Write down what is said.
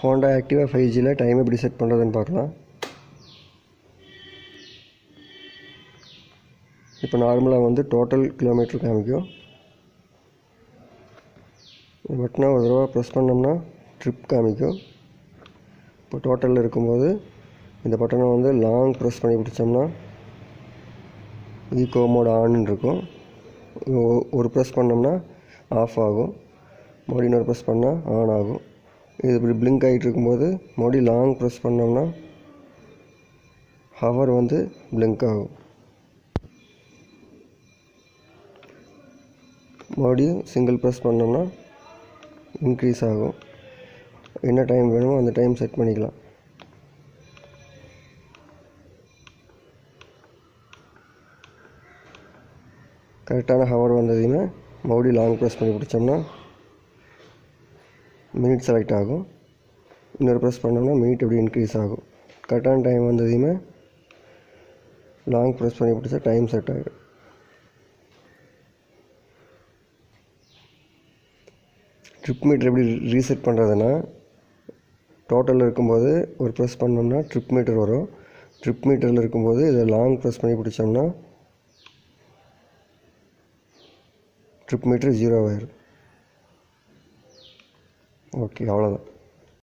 Honda Activa five ஜியில் time எப்படி set பண்ணுறதுன்னு பார்க்கலாம் இப்போ நார்மலாக வந்து டோட்டல் கிலோமீட்டர் காமிக்கும் பட்டனை ஒரு தடவை ப்ரெஸ் பண்ணோம்னா ட்ரிப் காமிக்கும் இப்போ டோட்டலில் இருக்கும்போது இந்த பட்டனை வந்து லாங் ப்ரெஸ் பண்ணி பிடிச்சோம்னா ஈகோ மோட் ஆன் இருக்கும் ஒ- ஒரு ப்ரெஸ் பண்ணோம்னா ஆஃப் ஆகும் மறுபடியும் இன்னொரு ப்ரெஸ் பண்ணால் ஆன் ஆகும் இது இப்படி பிளிங்க் ஆகிட்டு இருக்கும்போது மறுபடியும் லாங் ப்ரெஸ் பண்ணோம்னா ஹவர் வந்து பிளிங்க் ஆகும் மறுபடியும் சிங்கிள் ப்ரெஸ் பண்ணோம்னா இன்க்ரீஸ் ஆகும் என்ன டைம் வேணுமோ அந்த டைம் செட் பண்ணிக்கலாம் கரெக்டான ஹவர் வந்ததையுமே மறுபடியும் லாங் ப்ரெஸ் பண்ணி பிடிச்சோம்னா மினிட் செலக்ட் ஆகும் இன்னொரு ப்ரெஸ் பண்ணோம்னா மினிட் எப்படி இன்க்ரீஸ் ஆகும் கரெக்டான டைம் வந்ததையுமே லாங் ப்ரெஸ் பண்ணி பிடிச்சா டைம் செட் ஆகிடும் ட்ரிப் மீட்டர் எப்படி ரீசெட் பண்ணுறதுன்னா டோட்டலில் இருக்கும்போது ஒரு ப்ரெஸ் பண்ணோம்னா ட்ரிப் மீட்டர் வரும் ட்ரிப் மீட்டரில் இருக்கும்போது இதை லாங் ப்ரெஸ் பண்ணி பிடிச்சோம்னா ட்ரிப் மீட்டர் ஜீரோ ஆயிரும் ஓகே அவ்வளோதான்